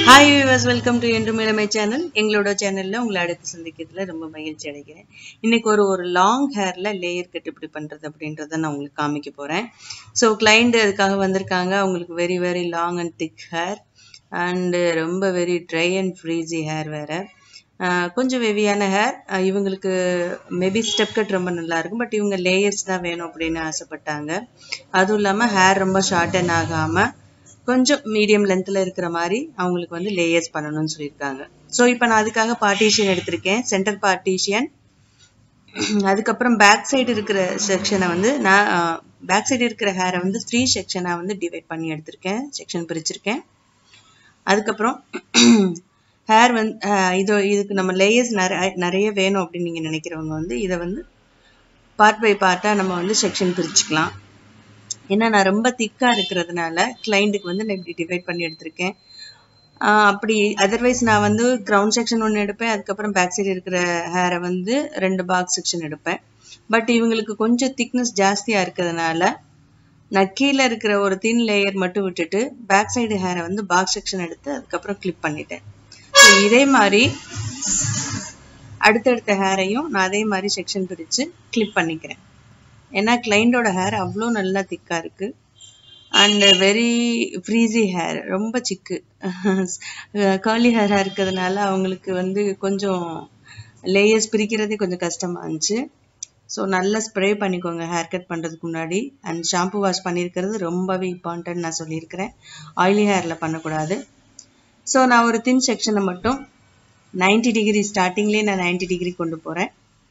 hi viewers welcome to என்று மேலமை channel எங்களோட சேனல்ல உங்களை அடுத்து சந்திக்கிறதுல ரொம்ப மகிழ்ச்சி அடைகிறேன் இன்னைக்கு ஒரு ஒரு லாங் ஹேர்ல லேயர் கட் எப்படி பண்றது அப்படின்றத நான் உங்களுக்கு காமிக்க போறேன் ஸோ கிளைண்ட் அதுக்காக வந்திருக்காங்க அவங்களுக்கு very very long and thick hair and ரொம்ப very dry and frizzy hair வேற ஆஹ் கொஞ்சம் வெவியான ஹேர் இவங்களுக்கு மேபி ஸ்டெப் கட் ரொம்ப நல்லா இருக்கும் பட் இவங்க லேயர்ஸ் தான் வேணும் அப்படின்னு ஆசைப்பட்டாங்க அதுவும் இல்லாமல் ஹேர் ரொம்ப ஷார்டன் ஆகாமல் கொஞ்சம் மீடியம் லென்த்தில் இருக்கிற மாதிரி அவங்களுக்கு வந்து லேயர்ஸ் பண்ணணும்னு சொல்லியிருக்காங்க ஸோ இப்போ நான் அதுக்காக பார்ட்டிஷியன் எடுத்திருக்கேன் சென்டர் பார்ட்டிஷியன் அதுக்கப்புறம் பேக் சைடு இருக்கிற செக்ஷனை வந்து நான் பேக் சைடு இருக்கிற ஹேரை வந்து த்ரீ செக்ஷனாக வந்து டிவைட் பண்ணி எடுத்திருக்கேன் செக்ஷன் பிரிச்சிருக்கேன் அதுக்கப்புறம் ஹேர் வந்து இது இதுக்கு நம்ம லேயர்ஸ் நிறைய நிறைய வேணும் அப்படின்னு நீங்கள் நினைக்கிறவங்க வந்து இதை வந்து பார்ட் பை பார்ட்டாக நம்ம வந்து செக்ஷன் பிரிச்சுக்கலாம் ஏன்னா நான் ரொம்ப திக்காக இருக்கிறதுனால கிளைண்ட்டுக்கு வந்து நான் இப்படி டிவைட் பண்ணி எடுத்திருக்கேன் அப்படி அதர்வைஸ் நான் வந்து கிரவுண்ட் செக்ஷன் ஒன்று எடுப்பேன் அதுக்கப்புறம் பேக் சைடு இருக்கிற ஹேரை வந்து ரெண்டு பாக்ஸ் செக்ஷன் எடுப்பேன் பட் இவங்களுக்கு கொஞ்சம் திக்னஸ் ஜாஸ்தியாக இருக்கிறதுனால நான் கீழே இருக்கிற ஒரு தின் லேயர் மட்டும் விட்டுட்டு பேக் சைடு ஹேரை வந்து பாக்ஸ் செக்ஷன் எடுத்து அதுக்கப்புறம் கிளிப் பண்ணிட்டேன் ஸோ இதே மாதிரி அடுத்தடுத்த ஹேரையும் நான் அதே மாதிரி செக்ஷன் பிரித்து கிளிப் பண்ணிக்கிறேன் ஏன்னா கிளைண்டோட ஹேர் அவ்வளோ நல்லா திக்காக இருக்குது அண்ட் வெரி ஃப்ரீஸி ஹேர் ரொம்ப சிக்கு கர்லி ஹேராக இருக்கிறதுனால அவங்களுக்கு வந்து கொஞ்சம் லேயர்ஸ் பிரிக்கிறதே கொஞ்சம் கஷ்டமாக இருந்துச்சு ஸோ நல்லா ஸ்ப்ரே பண்ணிக்கோங்க ஹேர் கட் பண்ணுறதுக்கு முன்னாடி அண்ட் ஷாம்பு வாஷ் பண்ணியிருக்கிறது ரொம்பவே இம்பார்ட்டன்ட் நான் சொல்லியிருக்கிறேன் ஆயிலி ஹேரில் பண்ணக்கூடாது ஸோ நான் ஒரு தின் செக்ஷனை மட்டும் நைன்டி டிகிரி ஸ்டார்டிங்லேயே நான் நைன்டி டிகிரி கொண்டு போகிறேன்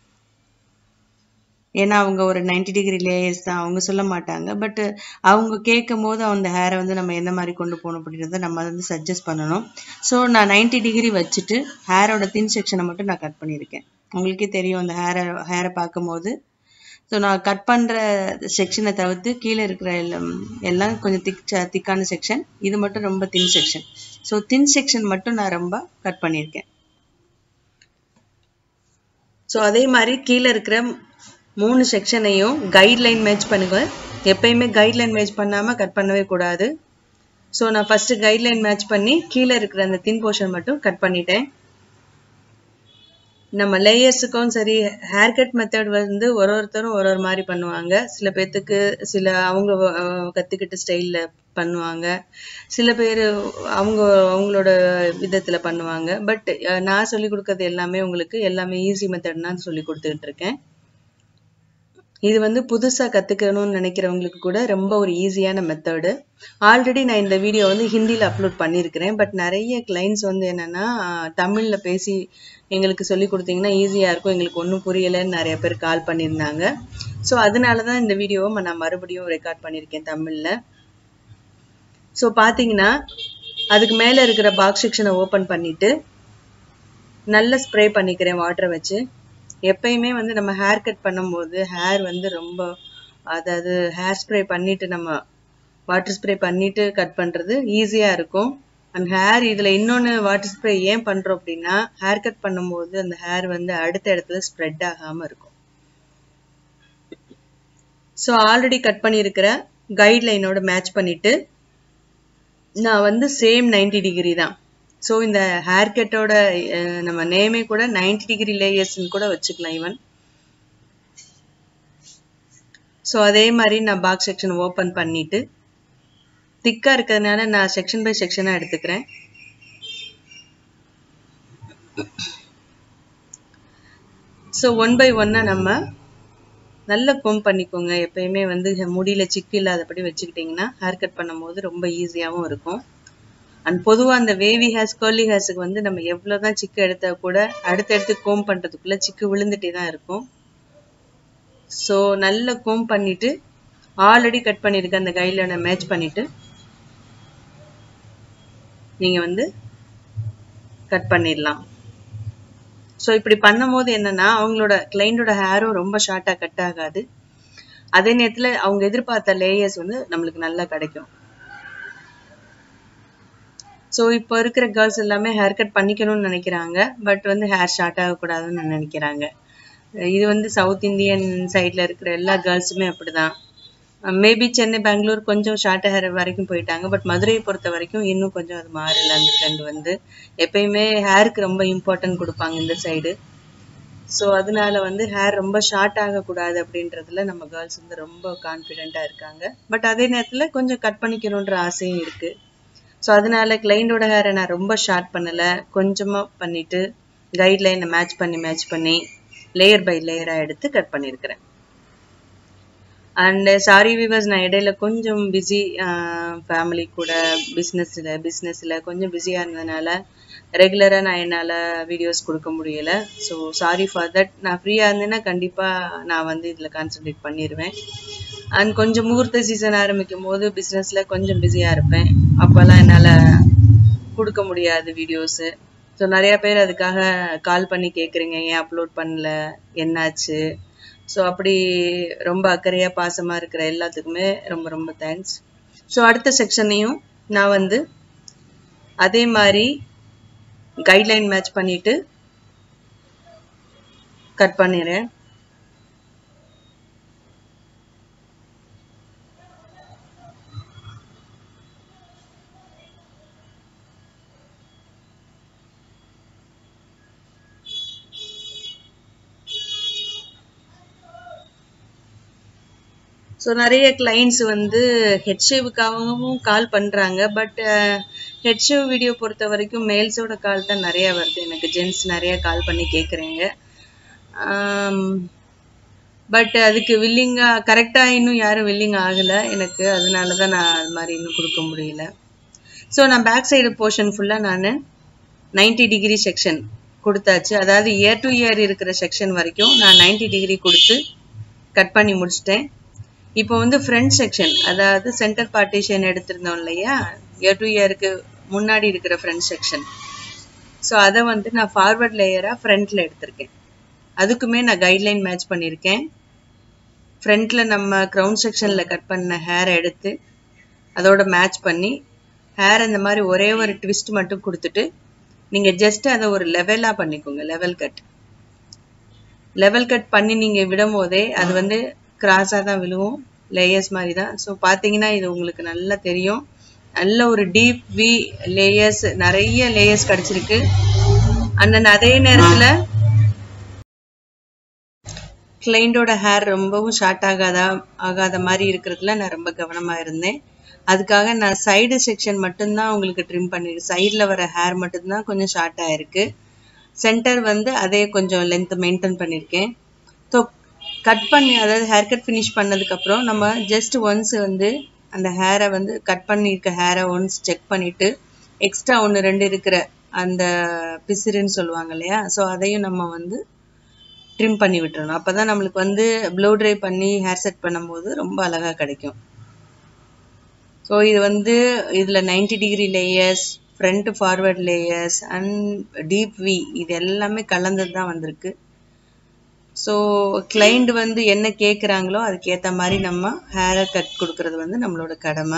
ஏன்னா அவங்க ஒரு நைன்டி டிகிரி லேயர்ஸ் தான் அவங்க சொல்ல மாட்டாங்க பட் அவங்க கேட்கும் போது அந்த ஹேரை வந்து நம்ம எந்த மாதிரி கொண்டு போகணும் அப்படின்றத நம்ம வந்து சஜஸ்ட் பண்ணணும் ஸோ நான் நைன்டி டிகிரி வச்சுட்டு ஹேரோட தின் செக்ஷனை மட்டும் நான் கட் பண்ணியிருக்கேன் உங்களுக்கே தெரியும் அந்த ஹேரை ஹேரை பார்க்கும்போது ஸோ நான் கட் பண்ணுற செக்ஷனை தவிர்த்து கீழே இருக்கிற எல்லாம் எல்லாம் கொஞ்சம் திக் திக்கான செக்ஷன் இது மட்டும் ரொம்ப thin section so thin section மட்டும் நான் ரொம்ப கட் பண்ணியிருக்கேன் ஸோ அதே மாதிரி கீழே இருக்கிற மூணு செக்ஷனையும் கைட்லைன் மேட்ச் பண்ணுங்க எப்பயுமே கைட்லைன் மேட்ச் பண்ணாமல் கட் பண்ணவே கூடாது ஸோ நான் ஃபஸ்ட்டு கைட்லைன் மேட்ச் பண்ணி கீழே இருக்கிற அந்த தின் போர்ஷன் மட்டும் கட் பண்ணிட்டேன் நம்ம லேயர்ஸுக்கும் சரி ஹேர் கட் மெத்தட் வந்து ஒரு ஒருத்தரும் ஒரு ஒரு மாதிரி பண்ணுவாங்க சில பேர்த்துக்கு சில அவங்க கற்றுக்கிட்ட ஸ்டைலில் பண்ணுவாங்க சில பேர் அவங்க அவங்களோட விதத்தில் பண்ணுவாங்க பட் நான் சொல்லி கொடுக்கறது எல்லாமே உங்களுக்கு எல்லாமே ஈஸி மெத்தட் தான் சொல்லி கொடுத்துக்கிட்டு இருக்கேன் இது வந்து புதுசாக கற்றுக்கணும்னு நினைக்கிறவங்களுக்கு கூட ரொம்ப ஒரு ஈஸியான மெத்தடு ஆல்ரெடி நான் இந்த வீடியோ வந்து ஹிந்தியில் அப்லோட் பண்ணியிருக்கிறேன் பட் நிறைய கிளைண்ட்ஸ் வந்து என்னென்னா தமிழில் பேசி எங்களுக்கு சொல்லி கொடுத்தீங்கன்னா ஈஸியாக இருக்கும் எங்களுக்கு ஒன்றும் புரியலைன்னு நிறைய பேர் கால் பண்ணியிருந்தாங்க ஸோ அதனால தான் இந்த வீடியோவை நான் மறுபடியும் ரெக்கார்ட் பண்ணியிருக்கேன் தமிழில் ஸோ பார்த்தீங்கன்னா அதுக்கு மேலே இருக்கிற பாக்ஸ் செக்ஷனை ஓப்பன் பண்ணிவிட்டு நல்லா ஸ்ப்ரே பண்ணிக்கிறேன் வாட்டரை வச்சு எப்பயுமே வந்து நம்ம ஹேர் கட் பண்ணும்போது ஹேர் வந்து ரொம்ப அதாவது ஹேர் ஸ்ப்ரே பண்ணிட்டு நம்ம வாட்டர் ஸ்ப்ரே பண்ணிட்டு கட் பண்ணுறது ஈஸியாக இருக்கும் அண்ட் ஹேர் இதில் இன்னொன்று வாட்டர் ஸ்ப்ரே ஏன் பண்ணுறோம் அப்படின்னா ஹேர் கட் பண்ணும்போது அந்த ஹேர் வந்து அடுத்த இடத்துல ஸ்ப்ரெட் ஆகாமல் இருக்கும் ஸோ ஆல்ரெடி கட் பண்ணியிருக்கிற கைட்லைனோட மேட்ச் பண்ணிட்டு நான் வந்து சேம் நைன்டி டிகிரி தான் ஸோ இந்த ஹேர் கட்டோட நம்ம நேமே கூட நைன்டி டிகிரி லேயர்ஸ்ன்னு கூட வச்சுக்கலாம் ஈவன் ஸோ அதே மாதிரி நான் பாக்ஸ் செக்ஷன் ஓப்பன் பண்ணிட்டு திக்காக இருக்கிறதுனால நான் செக்ஷன் பை செக்ஷனாக எடுத்துக்கிறேன் ஸோ ஒன் பை ஒன்னாக நம்ம நல்ல கொம் பண்ணிக்கோங்க எப்பயுமே வந்து முடியல சிக்கு இல்லாதபடி வச்சுக்கிட்டிங்கன்னா ஹேர் கட் பண்ணும்போது ரொம்ப ஈஸியாகவும் இருக்கும் அண்ட் பொதுவாக அந்த வேவி ஹேர்ஸ் கர்லி ஹேர்ஸுக்கு வந்து நம்ம எவ்வளோ தான் சிக்கு எடுத்தால் கூட அடுத்தடுத்து கோம் பண்ணுறதுக்குள்ளே சிக்கு விழுந்துட்டே தான் இருக்கும் ஸோ நல்ல கோம் பண்ணிவிட்டு ஆல்ரெடி கட் பண்ணியிருக்க அந்த கையில் மேட்ச் பண்ணிவிட்டு நீங்கள் வந்து கட் பண்ணிடலாம் ஸோ இப்படி பண்ணும்போது என்னன்னா அவங்களோட கிளைண்டோட ஹேரும் ரொம்ப ஷார்ட்டாக கட் ஆகாது அதே நேரத்தில் அவங்க எதிர்பார்த்த லேயர்ஸ் வந்து நம்மளுக்கு நல்லா கிடைக்கும் ஸோ இப்போ இருக்கிற கேர்ள்ஸ் எல்லாமே ஹேர் கட் பண்ணிக்கணும்னு நினைக்கிறாங்க பட் வந்து ஹேர் ஷார்ட் ஆகக்கூடாதுன்னு நினைக்கிறாங்க இது வந்து சவுத் இந்தியன் சைடில் இருக்கிற எல்லா கேர்ள்ஸுமே அப்படிதான் மேபி சென்னை பெங்களூர் கொஞ்சம் ஷார்ட் ஹேர் வரைக்கும் போயிட்டாங்க பட் மதுரையை பொறுத்த வரைக்கும் இன்னும் கொஞ்சம் அது மாறல அந்த ட்ரெண்ட் வந்து எப்பயுமே ஹேருக்கு ரொம்ப இம்பார்ட்டன்ட் கொடுப்பாங்க இந்த சைடு ஸோ அதனால வந்து ஹேர் ரொம்ப ஷார்ட் ஆகக்கூடாது அப்படின்றதுல நம்ம கேர்ள்ஸ் வந்து ரொம்ப கான்ஃபிடென்ட்டாக இருக்காங்க பட் அதே நேரத்தில் கொஞ்சம் கட் பண்ணிக்கணுன்ற ஆசையும் இருக்கு ஸோ அதனால கிளைண்டோட ஹேரை நான் ரொம்ப ஷார்ட் பண்ணலை கொஞ்சமாக பண்ணிட்டு கைட்லைனை மேட்ச் பண்ணி மேட்ச் பண்ணி லேயர் பை லேயராக எடுத்து கட் பண்ணியிருக்கிறேன் அண்ட் சாரி விவர்ஸ் நான் இடையில கொஞ்சம் பிஸி ஃபேமிலி கூட பிஸ்னஸில் பிஸ்னஸில் கொஞ்சம் பிஸியாக இருந்ததுனால ரெகுலராக நான் என்னால் வீடியோஸ் கொடுக்க முடியல ஸோ சாரி ஃபார் தட் நான் ஃப்ரீயாக இருந்தேன்னா கண்டிப்பாக நான் வந்து இதில் கான்சென்ட்ரேட் பண்ணிடுவேன் அண்ட் கொஞ்சம் முகூர்த்த சீசன் ஆரம்பிக்கும் போது பிஸ்னஸில் கொஞ்சம் பிஸியாக இருப்பேன் அப்போல்லாம் என்னால் கொடுக்க முடியாது வீடியோஸு ஸோ நிறைய பேர் அதுக்காக கால் பண்ணி கேட்குறீங்க ஏன் அப்லோட் பண்ணல என்னாச்சு ஸோ அப்படி ரொம்ப அக்கறையாக பாசமாக இருக்கிற எல்லாத்துக்குமே ரொம்ப ரொம்ப தேங்க்ஸ் ஸோ அடுத்த செக்ஷனையும் நான் வந்து அதே மாதிரி கைட்லைன் மேட்ச் பண்ணிட்டு கட் பண்ணிடுறேன் ஸோ நிறைய கிளைண்ட்ஸ் வந்து ஹெட்ஷேவுக்காகவும் கால் பண்ணுறாங்க பட் ஹெட்ஷேவ் வீடியோ பொறுத்த வரைக்கும் மேல்ஸோட கால் தான் நிறையா வருது எனக்கு ஜென்ஸ் நிறைய கால் பண்ணி கேட்குறீங்க பட் அதுக்கு வில்லிங்காக கரெக்டாக இன்னும் யாரும் வில்லிங் ஆகலை எனக்கு அதனால தான் நான் அது மாதிரி இன்னும் கொடுக்க முடியல ஸோ நான் பேக் சைடு போர்ஷன் ஃபுல்லாக நான் நைன்டி டிகிரி செக்ஷன் கொடுத்தாச்சு அதாவது இயர் டு இயர் இருக்கிற செக்ஷன் வரைக்கும் நான் நைன்டி டிகிரி கொடுத்து கட் பண்ணி முடிச்சிட்டேன் இப்போ வந்து ஃப்ரண்ட் செக்ஷன் அதாவது சென்டர் பார்ட்டிஷன் எடுத்திருந்தோம் இல்லையா இயர் டு இயருக்கு முன்னாடி இருக்கிற ஃப்ரண்ட் செக்ஷன் ஸோ அதை வந்து நான் ஃபார்வர்ட் லேயராக ஃப்ரண்ட்டில் எடுத்திருக்கேன் அதுக்குமே நான் கைட்லைன் மேட்ச் பண்ணியிருக்கேன் ஃப்ரண்ட்டில் நம்ம க்ரௌண்ட் செக்ஷனில் கட் பண்ண ஹேரை எடுத்து அதோட மேட்ச் பண்ணி ஹேர் இந்த மாதிரி ஒரே ஒரு ட்விஸ்ட் மட்டும் கொடுத்துட்டு நீங்கள் ஜஸ்ட் அதை ஒரு லெவலாக பண்ணிக்கோங்க லெவல் கட் லெவல் கட் பண்ணி நீங்கள் விடும் போதே அது வந்து கிராஸாக தான் விழுவும் லேயர்ஸ் மாதிரி தான் ஸோ பார்த்தீங்கன்னா இது உங்களுக்கு நல்லா தெரியும் நல்ல ஒரு டீப் வி லேயர்ஸ் நிறைய லேயர்ஸ் கிடச்சிருக்கு அண்ட் அதே நேரத்தில் கிளைண்டோட ஹேர் ரொம்பவும் ஷார்ட் ஆகாதா ஆகாத மாதிரி இருக்கிறதுல நான் ரொம்ப கவனமாக இருந்தேன் அதுக்காக நான் சைடு செக்ஷன் மட்டும்தான் உங்களுக்கு ட்ரிம் பண்ணிருக்கேன் சைடில் வர ஹேர் மட்டும்தான் கொஞ்சம் ஷார்ட் ஆயிருக்கு சென்டர் வந்து அதே கொஞ்சம் லென்த் மெயின்டைன் பண்ணியிருக்கேன் ஸோ கட் பண்ணி அதாவது ஹேர் கட் ஃபினிஷ் பண்ணதுக்கப்புறம் நம்ம ஜஸ்ட் ஒன்ஸ் வந்து அந்த ஹேரை வந்து கட் பண்ணியிருக்க ஹேரை ஒன்ஸ் செக் பண்ணிவிட்டு எக்ஸ்ட்ரா ஒன்று ரெண்டு இருக்கிற அந்த பிசிறுன்னு சொல்லுவாங்க இல்லையா ஸோ அதையும் நம்ம வந்து ட்ரிம் பண்ணி விட்டுறணும் அப்போ தான் நம்மளுக்கு வந்து ப்ளோ ட்ரை பண்ணி ஹேர் செட் பண்ணும்போது ரொம்ப அழகாக கிடைக்கும் ஸோ இது வந்து இதில் ninety degree layers front forward layers and deep V இது எல்லாமே கலந்தது தான் வந்திருக்கு ஸோ கிளைண்ட் வந்து என்ன கேட்குறாங்களோ அதுக்கேற்ற மாதிரி நம்ம ஹேரை கட் கொடுக்கறது வந்து நம்மளோட கடமை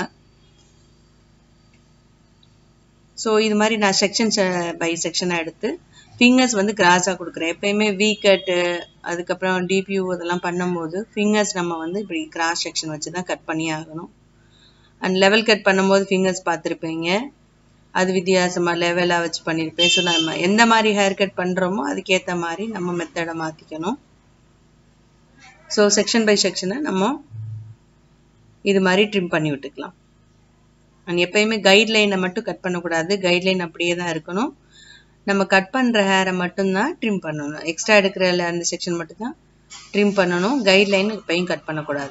ஸோ இது மாதிரி நான் செக்ஷன் பை செக்ஷனாக எடுத்து ஃபிங்கர்ஸ் வந்து கிராஸாக கொடுக்குறேன் எப்பயுமே வி கட்டு அதுக்கப்புறம் டிபியூ அதெல்லாம் பண்ணும்போது ஃபிங்கர்ஸ் நம்ம வந்து இப்படி கிராஸ் செக்ஷன் வச்சு தான் கட் பண்ணி ஆகணும் அண்ட் லெவல் கட் பண்ணும்போது ஃபிங்கர்ஸ் பார்த்துருப்பீங்க அது வித்தியாசமாக லெவலாக வச்சு பண்ணியிருப்பேன் ஸோ நம்ம எந்த மாதிரி ஹேர் கட் பண்ணுறோமோ அதுக்கேற்ற மாதிரி நம்ம மெத்தடை மாற்றிக்கணும் ஸோ செக்ஷன் பை செக்ஷனை நம்ம இது மாதிரி ட்ரிம் பண்ணி விட்டுக்கலாம் அண்ட் எப்பயுமே கைட்லைனை மட்டும் கட் பண்ணக்கூடாது கைட்லைன் அப்படியே தான் இருக்கணும் நம்ம கட் பண்ணுற ஹேரை மட்டும்தான் ட்ரிம் பண்ணணும் எக்ஸ்ட்ரா எடுக்கிற அந்த செக்ஷன் மட்டும்தான் ட்ரிம் பண்ணணும் கைட்லைன் எப்பயும் கட் பண்ணக்கூடாது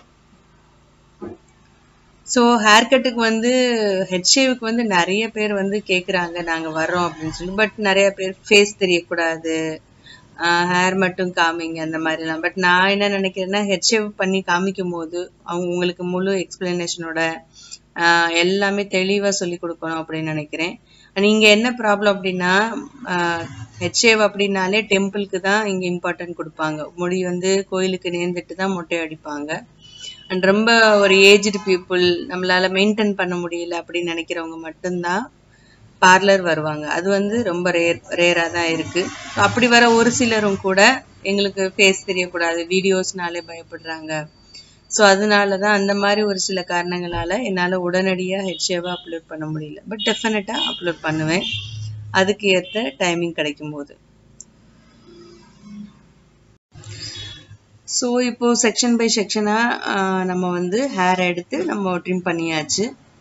ஸோ ஹேர் கட்டுக்கு வந்து ஹெட் ஷேவுக்கு வந்து நிறைய பேர் வந்து கேட்குறாங்க நாங்கள் வர்றோம் அப்படின்னு சொல்லி பட் நிறைய பேர் ஃபேஸ் தெரியக்கூடாது ஹேர் மட்டும் காமிங்க அந்த மாதிரிலாம் பட் நான் என்ன நினைக்கிறேன்னா ஹெட் ஷேவ் பண்ணி காமிக்கும் போது அவங்க உங்களுக்கு முழு எக்ஸ்பிளனேஷனோட எல்லாமே தெளிவாக சொல்லி கொடுக்கணும் அப்படின்னு நினைக்கிறேன் நீங்கள் என்ன ப்ராப்ளம் அப்படின்னா ஹெட் ஷேவ் அப்படின்னாலே டெம்பிளுக்கு தான் இங்கே இம்பார்ட்டன்ட் கொடுப்பாங்க முடி வந்து கோயிலுக்கு நேர்ந்துட்டு தான் மொட்டை அடிப்பாங்க அண்ட் ரொம்ப ஒரு ஏஜ்டு பீப்புள் நம்மளால மெயின்டைன் பண்ண முடியல அப்படின்னு நினைக்கிறவங்க மட்டும்தான் பார்லர் வருவாங்க அது வந்து ரொம்ப ரேர் ரேராக தான் இருக்கு அப்படி வர ஒரு சிலரும் கூட எங்களுக்கு ஃபேஸ் தெரியக்கூடாது வீடியோஸ்னாலே பயப்படுறாங்க ஸோ அதனால தான் அந்த மாதிரி ஒரு சில காரணங்களால என்னால் உடனடியாக ஹெச்ஏவை அப்லோட் பண்ண முடியல பட் டெஃபினட்டாக அப்லோட் பண்ணுவேன் அதுக்கு ஏற்ற டைமிங் கிடைக்கும் போது ஸோ இப்போ செக்ஷன் பை செக்ஷனாக நம்ம வந்து ஹேர் எடுத்து நம்ம ட்ரிம் பண்ணியாச்சு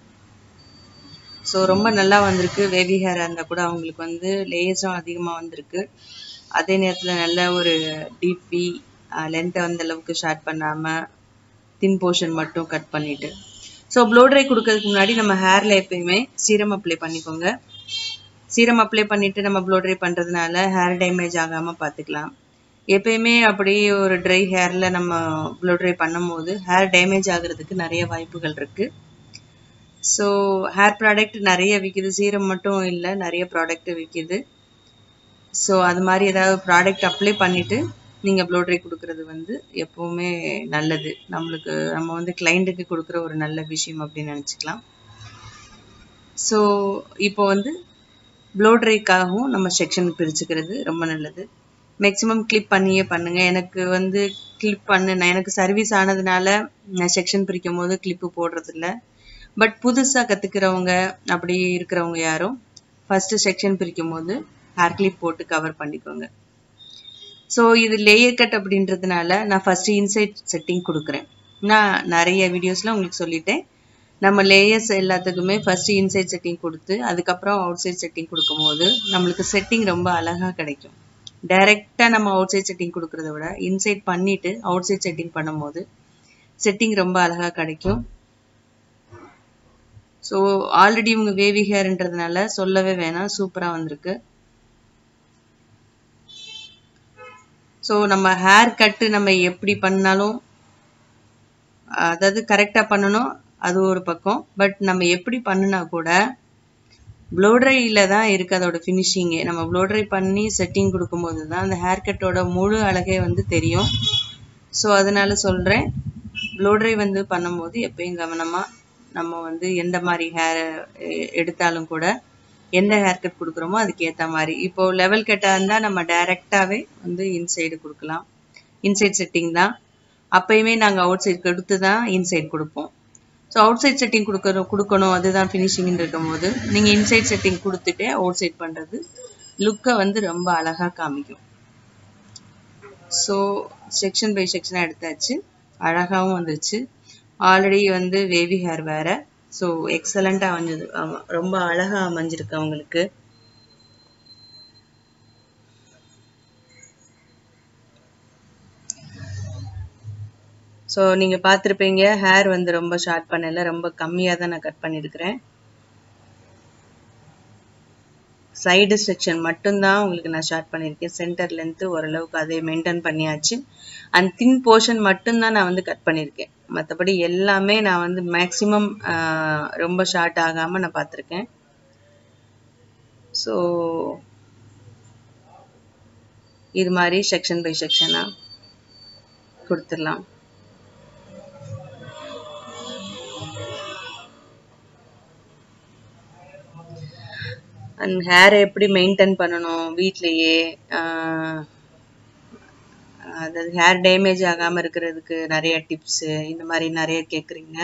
ஸோ ரொம்ப நல்லா வந்திருக்கு வேவி ஹேராக இருந்தால் கூட அவங்களுக்கு வந்து லேயர்ஸும் அதிகமாக வந்திருக்கு அதே நேரத்தில் நல்ல ஒரு டீப் வி லென்த்தை அந்த அளவுக்கு ஷார்ட் பண்ணாமல் தின் போர்ஷன் மட்டும் கட் பண்ணிட்டு ஸோ ப்ளோ ட்ரை கொடுக்கறதுக்கு முன்னாடி நம்ம ஹேரில் எப்பயுமே சீரம் அப்ளை பண்ணிக்கோங்க சீரம் அப்ளை பண்ணிட்டு நம்ம ப்ளோ ட்ரை பண்ணுறதுனால ஹேர் டேமேஜ் ஆகாமல் பார்த்துக்கலாம் எப்பயுமே அப்படி ஒரு ட்ரை ஹேரில் நம்ம ப்ளோ ட்ரை பண்ணும்போது ஹேர் டேமேஜ் ஆகிறதுக்கு நிறைய வாய்ப்புகள் இருக்குது ஸோ ஹேர் ப்ராடக்ட் நிறைய விற்கிது சீரம் மட்டும் இல்லை நிறைய ப்ராடக்ட் விற்கிது ஸோ அது மாதிரி ஏதாவது ப்ராடக்ட் அப்ளை பண்ணிவிட்டு நீங்கள் ப்ளோ ட்ரை கொடுக்கறது வந்து எப்போவுமே நல்லது நம்மளுக்கு நம்ம வந்து கிளைண்ட்டுக்கு கொடுக்குற ஒரு நல்ல விஷயம் அப்படின்னு நினச்சிக்கலாம் ஸோ இப்போ வந்து ப்ளோ ட்ரைக்காகவும் நம்ம செக்ஷன் பிரிச்சுக்கிறது ரொம்ப நல்லது மேக்ஸிமம் கிளிப் பண்ணியே பண்ணுங்க எனக்கு வந்து கிளிப் பண்ணு நான் எனக்கு சர்வீஸ் ஆனதுனால நான் செக்ஷன் பிரிக்கும் போது கிளிப்பு போடுறதில்ல பட் புதுசாக கற்றுக்கிறவங்க அப்படி இருக்கிறவங்க யாரும் ஃபஸ்ட்டு செக்ஷன் பிரிக்கும் போது ஹேர் கிளிப் போட்டு கவர் பண்ணிக்கோங்க ஸோ இது லேயர் கட் அப்படின்றதுனால நான் ஃபஸ்ட்டு இன்சைட் செட்டிங் கொடுக்குறேன் நான் நிறைய வீடியோஸில் உங்களுக்கு சொல்லிட்டேன் நம்ம லேயர்ஸ் எல்லாத்துக்குமே ஃபஸ்ட்டு இன்சைட் செட்டிங் கொடுத்து அதுக்கப்புறம் அவுட் சைட் செட்டிங் கொடுக்கும்போது நம்மளுக்கு செட்டிங் ரொம்ப அழகாக கிடைக்கும் டைரெக்டாக நம்ம அவுட் சைட் செட்டிங் கொடுக்குறத விட இன்சைட் பண்ணிவிட்டு அவுட் சைட் செட்டிங் பண்ணும்போது செட்டிங் ரொம்ப அழகாக கிடைக்கும் ஸோ ஆல்ரெடி இவங்க வேவி ஹேர்ன்றதுனால சொல்லவே வேணாம் சூப்பராக வந்திருக்கு ஸோ நம்ம ஹேர் கட்டு நம்ம எப்படி பண்ணாலும் அதாவது கரெக்டாக பண்ணணும் அது ஒரு பக்கம் பட் நம்ம எப்படி பண்ணினா கூட ப்ளோட்ரையில் தான் இருக்குது அதோட ஃபினிஷிங்கு நம்ம ப்ளோட்ரை பண்ணி செட்டிங் கொடுக்கும்போது தான் அந்த ஹேர் கட்டோட முழு அழகே வந்து தெரியும் ஸோ அதனால சொல்கிறேன் ப்ளோட்ரை வந்து பண்ணும்போது எப்பயும் கவனமாக நம்ம வந்து எந்த மாதிரி ஹேர் எடுத்தாலும் கூட எந்த ஹேர் கட் கொடுக்குறோமோ அதுக்கு ஏற்ற மாதிரி இப்போ லெவல் கட்டாக இருந்தால் நம்ம டைரெக்டாகவே வந்து இன்சைடு கொடுக்கலாம் இன்சைட் செட்டிங் தான் அப்பயுமே நாங்கள் அவுட் சைட் கொடுத்து தான் இன்சைட் கொடுப்போம் ஸோ அவுட் சைட் செட்டிங் கொடுக்கணும் கொடுக்கணும் அதுதான் ஃபினிஷிங்னு இருக்கும்போது நீங்கள் இன்சைட் செட்டிங் கொடுத்துட்டே அவுட் சைட் பண்ணுறது லுக்கை வந்து ரொம்ப அழகாக காமிக்கும் ஸோ செக்ஷன் பை செக்ஷனாக எடுத்தாச்சு அழகாகவும் வந்துருச்சு ஆல்ரெடி வந்து வேவி ஹேர் வேற ஸோ எக்ஸலண்ட்டாக அமைஞ்சது ஆமாம் ரொம்ப அழகாக அமைஞ்சிருக்கு அவங்களுக்கு ஸோ நீங்கள் பார்த்துருப்பீங்க ஹேர் வந்து ரொம்ப ஷார்ட் பண்ணல ரொம்ப கம்மியாக தான் நான் கட் பண்ணியிருக்கிறேன் சைடு செக்ஷன் மட்டும்தான் உங்களுக்கு நான் ஷார்ட் பண்ணியிருக்கேன் சென்டர் லென்த்து ஓரளவுக்கு அதை மெயின்டைன் பண்ணியாச்சு அண்ட் தின் போர்ஷன் மட்டும்தான் நான் வந்து கட் பண்ணியிருக்கேன் மற்றபடி எல்லாமே நான் வந்து மேக்ஸிமம் ரொம்ப ஷார்ட் ஆகாமல் நான் பார்த்துருக்கேன் ஸோ இது மாதிரி செக்ஷன் பை செக்ஷனாக கொடுத்துடலாம் அண்ட் ஹேரை எப்படி மெயின்டைன் பண்ணணும் வீட்லேயே அதாவது ஹேர் டேமேஜ் ஆகாமல் இருக்கிறதுக்கு நிறைய டிப்ஸு இந்த மாதிரி நிறைய கேட்குறீங்க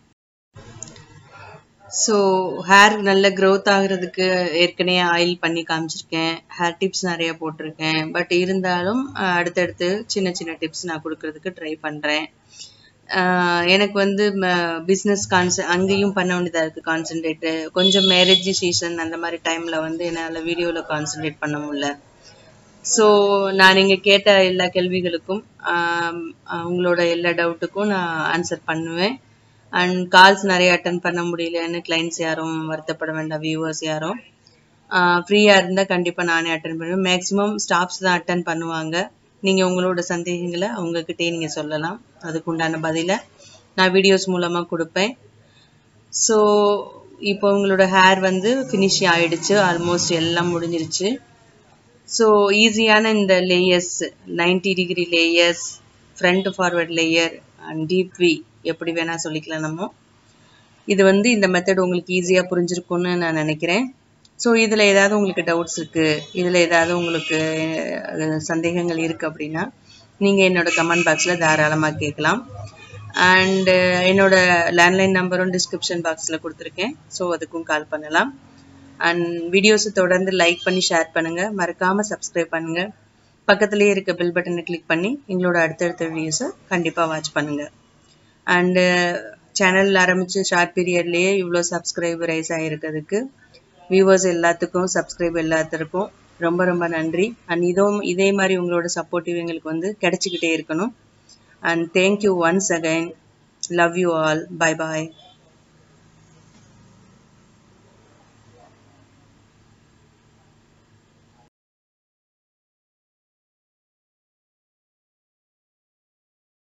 ஸோ ஹேர் நல்ல க்ரோத் ஆகுறதுக்கு ஏற்கனவே ஆயில் பண்ணி காமிச்சிருக்கேன் ஹேர் டிப்ஸ் நிறைய போட்டிருக்கேன் பட் இருந்தாலும் அடுத்தடுத்து சின்ன சின்ன டிப்ஸ் நான் கொடுக்கறதுக்கு ட்ரை பண்ணுறேன் எனக்கு வந்து பிஸ்னஸ் கான்ச அங்கேயும் பண்ண வேண்டியதாக இருக்குது கான்சென்ட்ரேட்டு கொஞ்சம் மேரேஜ் சீசன் அந்த மாதிரி டைமில் வந்து என்னால் வீடியோவில் கான்சென்ட்ரேட் பண்ண முடியல ஸோ நான் நீங்கள் கேட்ட எல்லா கேள்விகளுக்கும் உங்களோட எல்லா டவுட்டுக்கும் நான் ஆன்சர் பண்ணுவேன் அண்ட் கால்ஸ் நிறைய அட்டன் பண்ண முடியலன்னு கிளைண்ட்ஸ் யாரும் வருத்தப்பட வேண்டாம் வியூவர்ஸ் யாரும் ஃப்ரீயாக இருந்தால் கண்டிப்பாக நானே அட்டன் பண்ணுவேன் மேக்ஸிமம் ஸ்டாஃப்ஸ் தான் அட்டன் பண்ணுவாங்க நீங்கள் உங்களோட சந்தேகங்களை அவங்கக்கிட்டே நீங்கள் சொல்லலாம் அதுக்கு உண்டான பதிலை நான் வீடியோஸ் மூலமாக கொடுப்பேன் ஸோ இப்போ உங்களோட ஹேர் வந்து ஃபினிஷ் ஆயிடுச்சு ஆல்மோஸ்ட் எல்லாம் முடிஞ்சிருச்சு ஸோ ஈஸியான இந்த layers ninety degree layers front forward layer and deep V எப்படி வேணால் சொல்லிக்கலாம் நம்ம இது வந்து இந்த மெத்தட் உங்களுக்கு ஈஸியாக புரிஞ்சிருக்கும்னு நான் நினைக்கிறேன் ஸோ இதில் ஏதாவது உங்களுக்கு டவுட்ஸ் இருக்குது இதில் ஏதாவது உங்களுக்கு சந்தேகங்கள் இருக்குது அப்படின்னா நீங்கள் என்னோட கமெண்ட் பாக்ஸில் தாராளமாக கேட்கலாம் அண்ட் என்னோட லேண்ட்லைன் நம்பரும் டிஸ்கிரிப்ஷன் பாக்ஸில் கொடுத்துருக்கேன் ஸோ அதுக்கும் கால் பண்ணலாம் அண்ட் வீடியோஸை தொடர்ந்து லைக் பண்ணி ஷேர் பண்ணுங்கள் மறக்காமல் சப்ஸ்கிரைப் பண்ணுங்கள் பக்கத்துலேயே இருக்க பெல் பட்டனை கிளிக் பண்ணி எங்களோட அடுத்தடுத்த வீடியோஸை கண்டிப்பாக வாட்ச் பண்ணுங்கள் அண்டு சேனல் ஆரம்பித்து ஷார்ட் பீரியட்லேயே இவ்வளோ சப்ஸ்கிரைபர் ரைஸ் ஆகிருக்கிறதுக்கு வியூவர்ஸ் எல்லாத்துக்கும் சப்ஸ்கிரைப் எல்லாத்திற்கும் ரொம்ப ரொம்ப நன்றி அண்ட் இதுவும் இதே மாதிரி உங்களோட சப்போர்ட்டிவ் எங்களுக்கு வந்து கிடைச்சிக்கிட்டே இருக்கணும் and thank you once again love you all bye bye